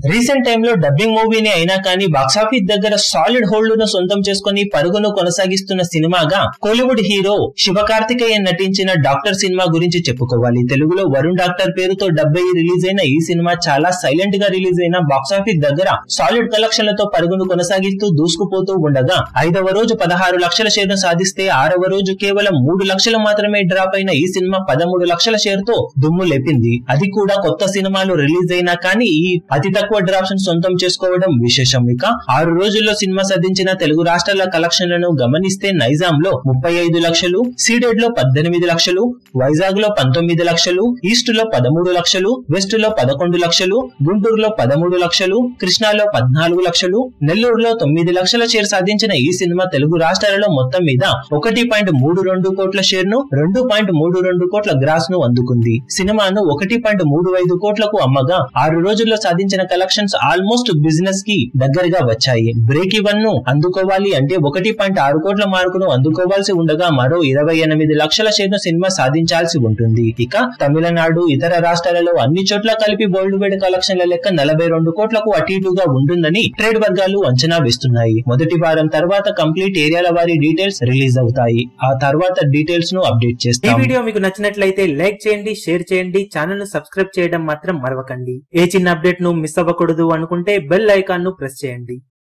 recent టైంలో dubbing మూవీని అయినా కానీ బాక్సాఫీస్ దగ్గర సాలిడ్ హోల్డ్ ను సొంతం చేసుకుని పరుగును కొనసాగిస్తున్న సినిమాగా కోలీవుడ్ హీరో శివకార్తికేయన్ నటించిన డాక్టర్ సినిమా గురించి చెప్పుకోవాలి తెలుగులో వరుణ్ డాక్టర్ పేరుతో డెబ్బై రిలీజ్ అయిన ఈ సినిమా చాలా సైలెంట్ గా రిలీజ్ అయిన బాక్సాఫీస్ దగ్గర సాలిడ్ కలెక్షన్లతో పరుగును కొనసాగిస్తూ దూసుకుపోతూ ఉండగా ఐదవ రోజు పదహారు లక్షల షేర్ను సాధిస్తే ఆరవ రోజు కేవలం మూడు లక్షలు మాత్రమే డ్రాప్ అయిన ఈ సినిమా పదమూడు లక్షల షేర్ తో దుమ్ము లేపింది అది కూడా కొత్త సినిమాలు రిలీజ్ అయినా కానీ ఈ అతి తక్కువ డ్రాప్స్ ను సొంతం చేసుకోవడం విశేషం ఇక ఆరు రోజుల్లో సినిమా సాధించిన తెలుగు రాష్ట్రాల కలెక్షన్లను గమనిస్తే నైజాం లో ముప్పై ఐదు లక్షలు సీడెడ్ లో పద్దెనిమిది లక్షలు వైజాగ్ లో పంతొమ్మిది లక్షలు ఈస్ట్ లో పదమూడు లక్షలు వెస్ట్ లో పదకొండు లక్షలు గుంటూరులో పదమూడు లక్షలు కృష్ణాలో పద్నాలుగు లక్షలు నెల్లూరులో తొమ్మిది లక్షల షేర్ సాధించిన ఈ సినిమా తెలుగు రాష్ట్రాలలో మొత్తం మీద ఒకటి పాయింట్ మూడు రెండు కోట్ల షేర్ ను రెండు పాయింట్ మూడు రెండు కోట్ల గ్రాస్ ను అందుకుంది సినిమాను ఒకటి పాయింట్ మూడు ఐదు కోట్లకు అమ్మగా ఆరు రోజుల్లో సాధించిన కలెక్షన్స్ ఆల్మోస్ట్ బిజినెస్ కి దగ్గరగా వచ్చాయి బ్రేక్ ఇవన్ ను అందుకోవాలి అంటే ఒకటి పాయింట్ ఆరు కోట్ల మార్కును అందుకోవాల్సి ఉండగా మరో ఇరవై ఎనిమిది లక్షల షేర్ ను సినిమా సాధించాల్సి ఉంటుంది ఇక తమిళనాడు ఇతర రాష్ట్రాలలో అన్ని చోట్ల కలిపి బోల్డ్ బెడ్ కలెక్షన్ల లెక్క నలభై రెండు కోట్లకు అటు ఇటుగా ఉంటుందని ట్రేడ్ వర్గాలు అంచనా వేస్తున్నాయి మొదటి వారం తర్వాత కంప్లీట్ ఏరియాల వారి డీటెయిల్స్ రిలీజ్ అవుతాయి ఆ తర్వాత డీటెయిల్స్ ను అప్డేట్ ఈ చేస్తాం వీడియో మీకు నచ్చినట్లయితే లైక్ చేయండి షేర్ చేయండి ఛానల్ ను సబ్స్క్రైబ్ చేయడం మాత్రం మరవకండి ఏ చిన్న అప్డేట్ ను మిస్ అవ్వకూడదు అనుకుంటే బెల్ ఐకాన్ ను ప్రెస్ చేయండి